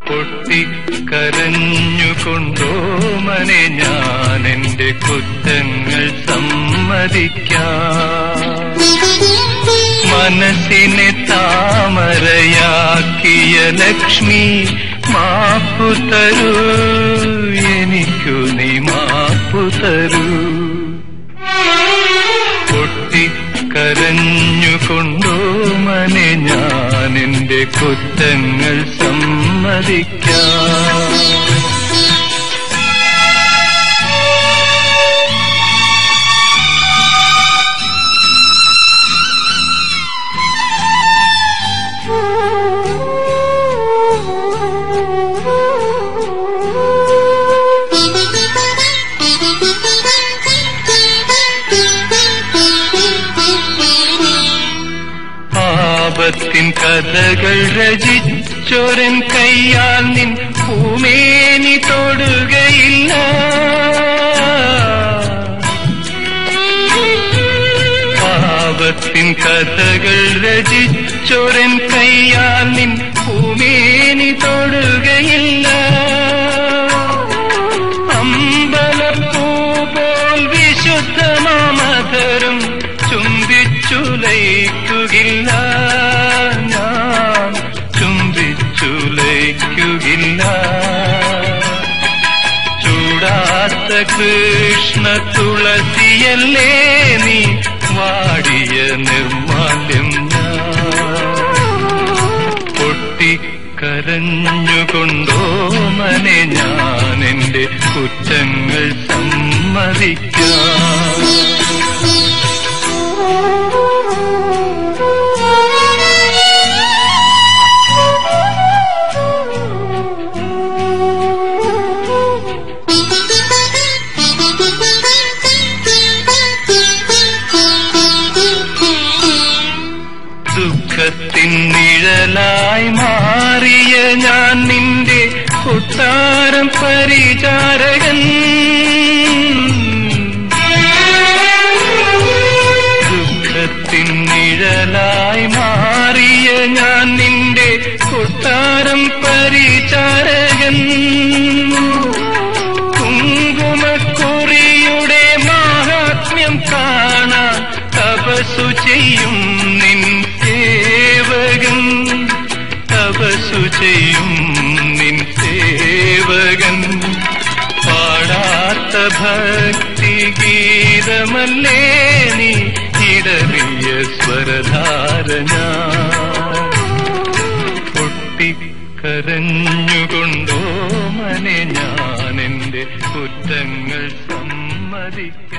പൊട്ടിക്കരഞ്ഞുകൊണ്ടോ മനെ ഞാൻ എന്റെ കുറ്റങ്ങൾ സമ്മതിക്കാം മനസ്സിനെ താമരയാക്കിയ ലക്ഷ്മി മാപ്പു തരൂ എനിക്കു നീ മാപ്പു തരൂ പൊട്ടിക്കരഞ്ഞുകൊണ്ടോ മനെ ഞാൻ എന്റെ കുറ്റങ്ങൾ സമ്മതിക്കാം പാപത്തിൻ കഥകൾ രചിച്ചൊരൻ കയ്യാൽ നിൻ പൂമേനി തൊടുകയില്ല പാപത്തിൻ കഥകൾ രചിച്ചൊരൻ കയ്യാൽ നിൻ പൂമേനി തൊടുകയില്ല അമ്പലപ്പൂ പോൽ വിശുദ്ധമാമധരം ചുംബിച്ചുലയിക്കുകില്ല ഞാൻ ചുംബിച്ചുലയിക്കുകില്ല ചൂടാത്ത കൃഷ്ണ തുളസിയല്ലേ നീ വാടിയ നിർമാല്യം പൊട്ടിക്കരഞ്ഞുകൊണ്ടോ മനെ ഞാൻ എന്റെ കുറ്റങ്ങൾ സമ്മതിക്കാം ദുഃഖത്തിൻ നിഴലായി മാറിയ ഞാൻ നിന്റെ കൊട്ടാരം പരിചാരകൻ ദുഃഖത്തിൻ നിഴലായി മാറിയ ഞാൻ നിന്റെ കൊട്ടാരം പരിചാരകൻ കുങ്കുമക്കുറിയുടെ മാഹാത്മ്യം കാണാൻ തപസ്സു ചെയ്യും നിൻ സേവകൻ തപസ്സു ചെയ്യും നിൻ സേവകൻ പാടാത്ത ഭക്തി ഗീതമല്ലേ നീ ഇടറിയ സ്വരധാരന പൊട്ടിക്കരഞ്ഞുകൊണ്ടോ മനെ ഞാൻ എന്റെ കുറ്റങ്ങൾ സമ്മതിക്കാം